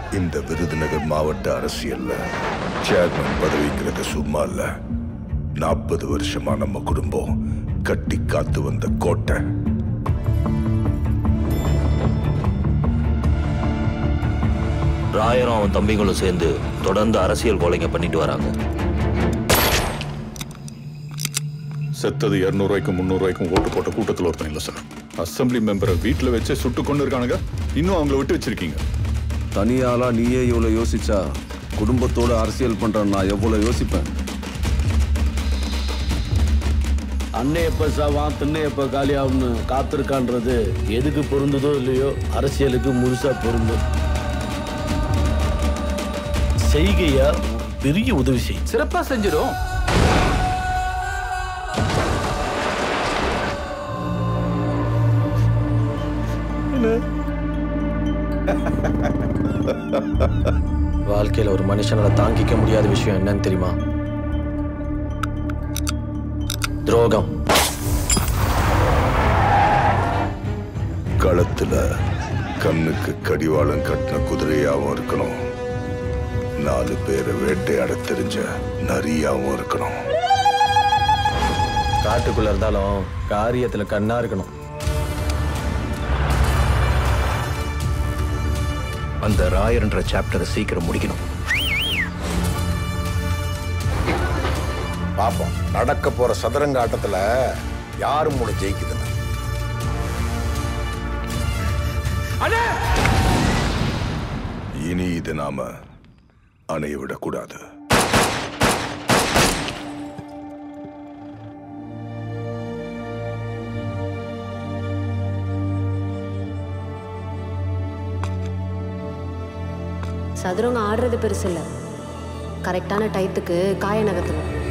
இந்த விருதுநகர் மாவட்ட அரசியல்ல சேர்மன் பதவிங்கிறது சும்மா இல்ல நாற்பது வருஷமா நம்ம குடும்பம் கட்டி காத்து வந்த கோட்டை ராயரும் அவன் தம்பிங்களும் சேர்ந்து தொடர்ந்து அரசியல் கொலைங்க பண்ணிட்டு வராங்க செத்தது இரநூறுவாய்க்கும் முந்நூறுவாய்க்கும் ஓட்டு போட்ட கூட்டத்தில் ஒருத்தன் இல்லை சார் அசெம்பிளி மெம்பரை வீட்டில் வச்சே சுட்டு கொண்டு இருக்கானுங்க இன்னும் அவங்கள விட்டு வச்சிருக்கீங்க தனியாளா நீயே இவ்வளோ யோசிச்சா குடும்பத்தோட அரசியல் பண்றேன் நான் எவ்வளோ யோசிப்பேன் அன்னை எப்ப சாவான் திண்ணை எப்ப காலியாகும்னு காத்திருக்கான்றது எதுக்கு பொருந்ததோ இல்லையோ அரசியலுக்கு முழுசா பொருந்தும் செய்கையா ஒரு பெரிய உதவி செய் சிறப்பா செஞ்சிடும் வாழ்க்கையில ஒரு மனுஷனால தாங்கிக்க முடியாத விஷயம் என்னன்னு தெரியுமா துரோகம் களத்துல கண்ணுக்கு கடிவாளம் கட்டின குதிரையாவும் இருக்கணும் நாலு பேரை வேட்டையாட தெரிஞ்ச நரியாவும் இருக்கணும் காட்டுக்குள்ள இருந்தாலும் காரியத்துல கண்ணா இருக்கணும் அந்த ராயர்ன்ற சாப்டரை சீக்கிரம் முடிக்கணும் பாப்போம் நடக்க போற சதுரங்க ஆட்டத்துல யாரு மூணு ஜெயிக்குதுன்னு இனி இது நாம அணைய விடக்கூடாது சதுரங்க ஆடுறது பெருசு இல்லை கரெக்டான டயத்துக்கு காய நகர்த்தணும்